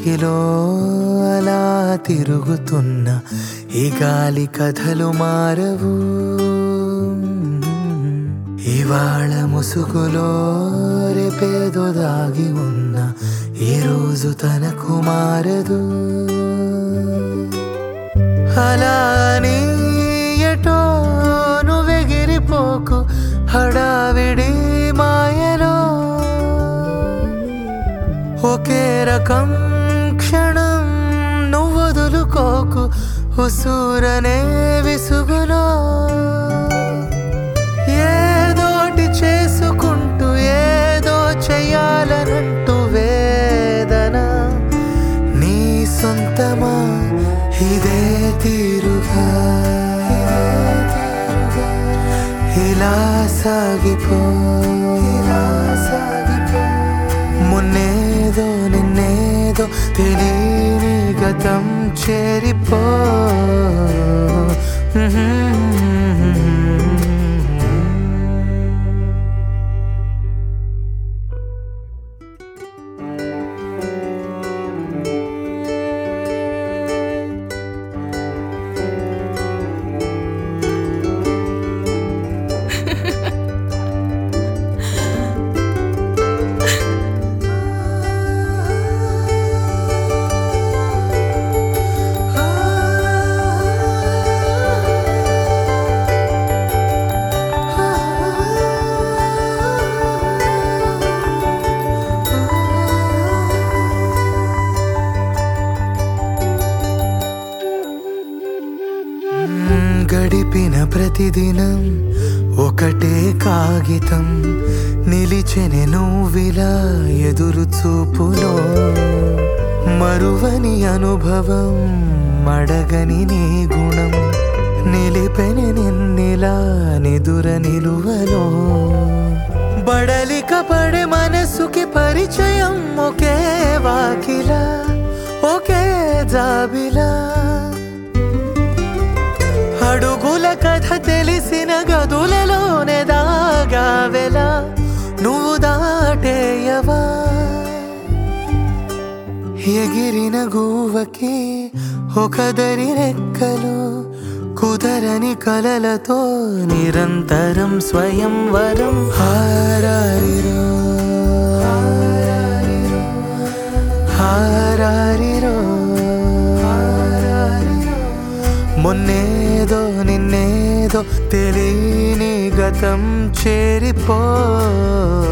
ఉనికిలో అలా తిరుగుతున్న ఈ గాలి కథలు మారవు ఇవాళ ముసుగులో రేపేదో దాగి ఉన్న ఈ రోజు తనకు మారదు అలా అని ఎటో నువ్వెగిరిపోకు హడావిడి మాయలో ఒకే రకం క్షణం నువ్వు వదులుకోకు ఉసూరనే విసుగులో ఏదోటి చేసుకుంటూ ఏదో చెయ్యాలనంటూ వేదన నీ సొంతమా ఇదే తీరుగా ఇలా సాగిపో ఇలా సాగిపో మున్నేదో నిన్నేదో తెలియని గతం చేరిపో మ్మ్, గడిపిన ప్రతిదినం ఒకటే కాగితం నిలిచెని నువ్విలా ఎదురు చూపులో మరువని అనుభవం మడగని నీ గుణం నిలిపెని నిన్నిలా నిదుర నిలువలో బడలిక పడే మనసుకి పరిచయం ఒకే వాకిలా ఒకే జాబిలా అడుగుల కథ తెలిసిన గదులలోనే దాగావెలా నువ్వు దాటేయవా ఎగిరిన గువ్వకి ఒక దరి రెక్కలు కుదరని కలలతో నిరంతరం స్వయంవరం హారారిరో హారారిరో హారారిరో మొన్నేదో నిన్నేదో తెలియని గతం చేరిపో